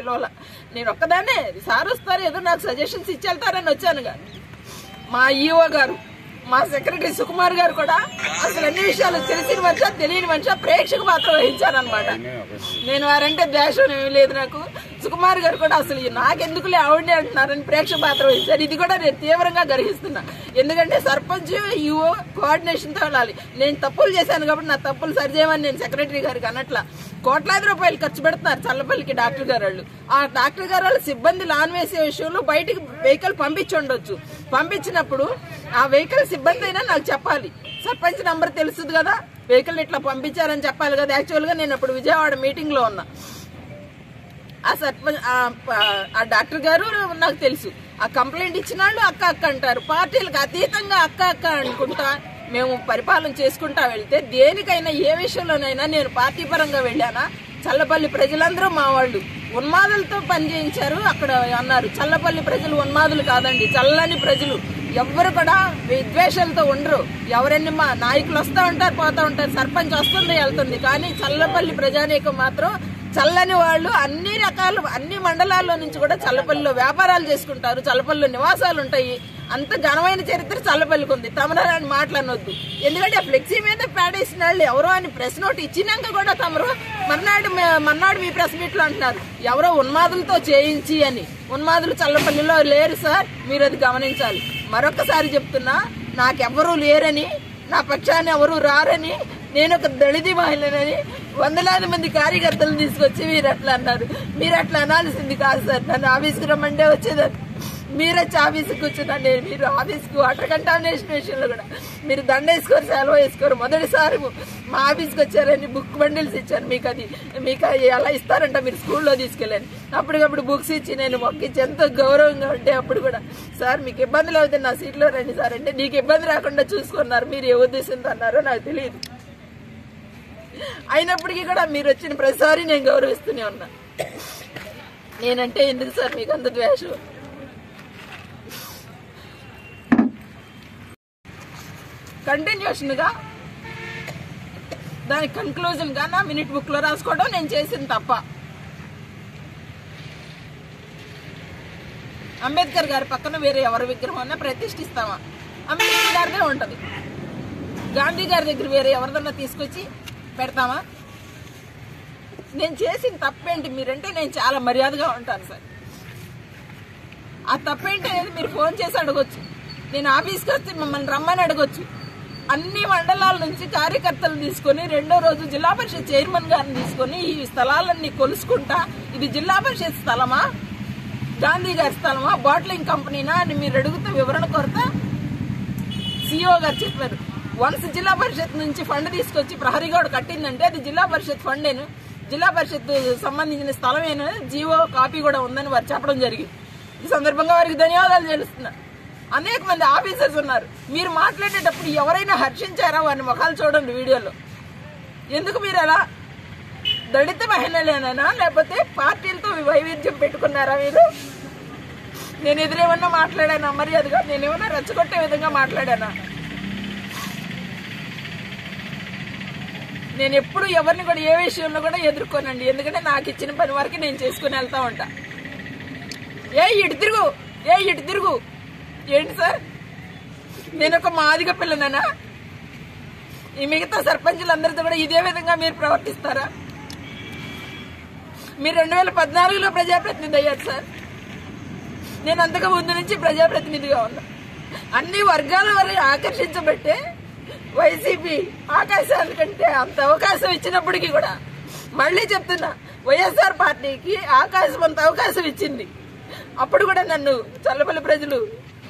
పిలవాల నేను ఒక్కదాన్నే సార్ వస్తారు ఏదో నాకు సజెషన్స్ ఇచ్చి వెళ్తారని వచ్చానుగా మా ఈఓ గారు మా సెక్రటరీ సుకుమార్ గారు కూడా అసలు అన్ని విషయాలు తెలిసిన మనిషి తెలియని మనిషి ప్రేక్షకు పాత్ర వహించారనమాట నేను వారంటే ద్వేషం ఏమీ లేదు నాకు సుకుమార్ గారు కూడా అసలు నాకెందుకులే ఆవిడే అంటున్నారని ప్రేక్షక పాత్ర వహించారు ఇది కూడా నేను తీవ్రంగా గ్రహిస్తున్నా ఎందుకంటే సర్పంచ్ ఈఓ కోఆర్డినేషన్ తో వెళ్ళాలి నేను తప్పులు చేశాను కాబట్టి నా తప్పులు సరిచేయమని నేను సెక్రటరీ గారికి అన్నట్ల కోట్లాది రూపాయలు ఖర్చు పెడుతున్నారు చల్లపల్లికి డాక్టర్ గారు వాళ్ళు ఆ డాక్టర్ గారు వాళ్ళు సిబ్బంది లాన్ వేసే విషయంలో బయటికి వెహికల్ పంపించి ఉండొచ్చు పంపించినప్పుడు ఆ వెహికల్ సిబ్బంది అయినా నాకు చెప్పాలి సర్పంచ్ నంబర్ తెలుస్తుంది కదా వెహికల్ ఇట్లా పంపించారని చెప్పాలి కదా యాక్చువల్ గా నేను అప్పుడు విజయవాడ మీటింగ్ లో ఉన్నా ఆ సర్పంచ్ ఆ- ఆ డాక్టర్ గారు నాకు తెలుసు ఆ కంప్లైంట్ ఇచ్చిన వాళ్ళు అక్క అక్క అంటారు పార్టీలకు అతీతంగా అక్క అక్క అనుకుంటా మేము పరిపాలన చేసుకుంటా వెళ్తే దేనికైనా ఏ విషయంలోనైనా నేను పార్టీ పరంగా వెళ్ళానా చల్లపల్లి ప్రజలందరూ మా వాళ్ళు ఉన్మాదులతో పనిచేయించారు అక్కడ అన్నారు చల్లపల్లి ప్రజలు ఉన్మాదులు కాదండి చల్లని ప్రజలు ఎవ్వరు కూడా విద్వేషాలతో ఉండరు ఎవరన్ని మా నాయకులు వస్తూ ఉంటారు పోతా ఉంటారు సర్పంచ్ వస్తుంది వెళ్తుంది కానీ చల్లపల్లి ప్రజానీకం మాత్రం చల్లని వాళ్ళు అన్ని రకాలు అన్ని మండలాల్లో నుంచి కూడా చల్లపల్లిలో వ్యాపారాలు చేసుకుంటారు చల్లపల్లిలో నివాసాలు ఉంటాయి అంత ఘనమైన చరిత్ర చల్లపల్లికి ఉంది తమరాని మాట్లాడనొద్దు ఎందుకంటే ఆ ఫ్లెక్సీ మీద పేడేసిన వాళ్ళు ఎవరో అని ప్రెస్ నోట్ ఇచ్చినాక కూడా తమరు మర్నాడు మే- మర్నాడు మీ ప్రెస్ మీట్ లో అంటున్నారు ఎవరో ఉన్మాదులతో చేయించి అని ఉన్మాదులు చల్లపల్లిలో లేరు సార్ మీరు అది గమనించాలి మరొకసారి చెప్తున్నా నాకెవ్వరూ లేరని నా పక్షాన్ని ఎవరు రారని నేను ఒక దళిత మహిళనని వందలాది మంది కార్యకర్తలు తీసుకొచ్చి మీరు అట్లా అన్నారు మీరు అట్లా అనాల్సింది కాదు సార్ నన్ను ఆఫీస్కి రమ్మంటే వచ్చేదాన్ని మీరు వచ్చి ఆఫీస్కి కూర్చున్నా నేను మీరు ఆఫీస్కి వాటర్ కంటామినేషన్ విషయంలో కూడా మీరు దండ వేసుకోరు సెలవు వేసుకోరు మొదటిసారి మా ఆఫీస్కి వచ్చారని బుక్ బండిల్స్ ఇచ్చారు మీకు అది మీకు అది ఎలా ఇస్తారంట మీరు స్కూల్లో తీసుకెళ్ళాను అప్పటికప్పుడు బుక్స్ ఇచ్చి నేను మొక్కించి ఎంతో గౌరవంగా ఉంటే అప్పుడు కూడా సార్ మీకు ఇబ్బందులు అవుతుంది నా సీట్లో రండి సార్ అంటే నీకు ఇబ్బంది రాకుండా చూసుకున్నారు మీరు ఏ ఉద్దేశంతో అన్నారో నాకు తెలియదు అయినప్పటికీ కూడా మీరు వచ్చిన ప్రతిసారి నేను గౌరవిస్తూనే ఉన్నా నేనంటే ఎందుకు సార్ మీకు అంత ద్వేషం కంటిన్యూషన్ గా దాని కన్క్లూజన్ గా నా మినిట్ బుక్ లో రాసుకోవడం నేను చేసింది తప్ప అంబేద్కర్ గారి పక్కన వేరే ఎవరి విగ్రహం అన్నా ప్రతిష్ఠిస్తామా అంబేద్కర్ గారిదే ఉంటది గాంధీ గారి దగ్గర వేరే ఎవరిదన్నా తీసుకొచ్చి పెడతామా నేను చేసిన తప్పేంటి మీరంటే నేను చాలా మర్యాదగా ఉంటాను సార్ ఆ తప్పేంటి అనేది మీరు ఫోన్ చేసి అడగొచ్చు నేను ఆఫీస్కి వచ్చి మిమ్మల్ని రమ్మని అడగొచ్చు అన్ని మండలాల నుంచి కార్యకర్తలు తీసుకొని రెండో రోజు జిల్లా పరిషత్ చైర్మన్ గారిని తీసుకొని ఈ స్థలాలన్నీ కొలుసుకుంటా ఇది జిల్లా పరిషత్ స్థలమా గాంధీ గారి స్థలమా బాట్లింగ్ కంపెనీనా అని మీరు అడుగుతూ వివరణ కొరత సిఇఓ గారు చెప్పారు వన్స్ జిల్లా పరిషత్ నుంచి ఫండ్ తీసుకొచ్చి ప్రహరీగౌడ్ కట్టిందంటే అది జిల్లా పరిషత్ ఫండేను జిల్లా పరిషత్ సంబంధించిన స్థలమేను జీవో కాపీ కూడా ఉందని వారు చెప్పడం జరిగింది ఈ సందర్భంగా వారికి ధన్యవాదాలు తెలుస్తున్నా అనేక మంది ఆఫీసర్స్ ఉన్నారు మీరు మాట్లాడేటప్పుడు ఎవరైనా హర్షించారా వారిని ముఖాలు చూడండి వీడియోలో ఎందుకు మీరు అలా దళిత మహిళలేనా లేకపోతే పార్టీలతో వైవిధ్యం పెట్టుకున్నారా మీరు నేను ఎదురేమన్నా మాట్లాడానా మర్యాదగా నేనేమన్నా రెచ్చగొట్టే విధంగా మాట్లాడానా నేను ఎప్పుడు ఎవరిని కూడా ఏ విషయంలో కూడా ఎదుర్కోనండి ఎందుకంటే నాకు ఇచ్చిన పని వరకు నేను చేసుకుని వెళ్తా ఉంటా ఏ ఇటు తిరుగు ఏ ఇటు తిరుగు ఏంటి సార్ నేను ఒక మాదిగ పిల్లనేనా ఈ మిగతా సర్పంచులందరితో కూడా ఇదే విధంగా మీరు ప్రవర్తిస్తారా మీరు రెండు వేల పద్నాలుగులో ప్రజాప్రతినిధి అయ్యారు సార్ నేను అంతకు ముందు నుంచి ప్రజాప్రతినిధిగా ఉన్నా అన్ని వర్గాల వారు ఆకర్షించబట్టే వైసీపీ ఆకాశాల కంటే అంత అవకాశం ఇచ్చినప్పటికీ కూడా మళ్ళీ చెప్తున్నా వైఎస్ఆర్ పార్టీకి ఆకాశం అంత అవకాశం ఇచ్చింది అప్పుడు కూడా నన్ను చల్లపల్లి ప్రజలు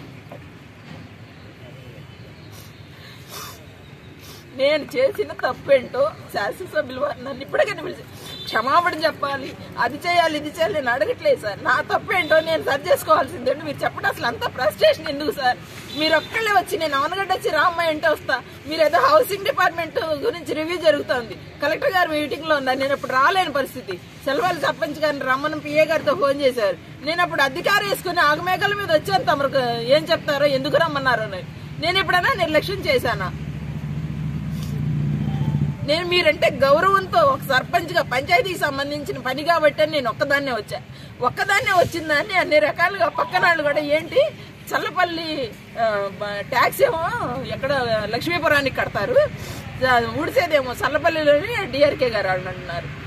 నేను చేసిన తప్పేంటో శాసనసభ్యులు వారు నన్ను ఇప్పటికైనా పిలిచి క్షమాపణ చెప్పాలి అది చేయాలి ఇది చేయాలి నేను అడగట్లేదు సార్ నా తప్పేంటో నేను సరి చేసుకోవాల్సిందే మీరు చెప్పడం అసలు అంత ఫ్రస్ట్రేషన్ ఎందుకు సార్ మీరు ఒక్కళ్ళే వచ్చి నేను అవనగడ్డ వచ్చి రామ్మాయి అంటే వస్తా మీరు ఏదో హౌసింగ్ డిపార్ట్మెంట్ గురించి రివ్యూ జరుగుతోంది కలెక్టర్ గారు మీటింగ్ లో ఉన్నారు నేను ఇప్పుడు రాలేని పరిస్థితి సెలవులు సర్పంచ్ గారిని రమ్మని పిఏ గారితో ఫోన్ చేశారు నేను అప్పుడు అధికారం వేసుకుని ఆగమేఘాల మీద వచ్చాను తమకు ఏం చెప్తారో ఎందుకు రమ్మన్నారో అని నేను ఎప్పుడైనా నిర్లక్ష్యం చేశానా నేను మీరంటే గౌరవంతో ఒక సర్పంచ్ గా పంచాయతీకి సంబంధించిన పని కాబట్టి నేను ఒక్కదాన్నే వచ్చా ఒక్కదాన్నే వచ్చిందాన్ని అన్ని రకాలుగా పక్కన వాళ్ళు కూడా ఏంటి చల్లపల్లి ఆ, బ- ట్యాక్స్ ఏమో ఎక్కడ లక్ష్మీపురానికి కడతారు ఆ, ఊడిసేదేమో చల్లపల్లిలోని డిఆర్కే గారు వాళ్ళు అంటున్నారు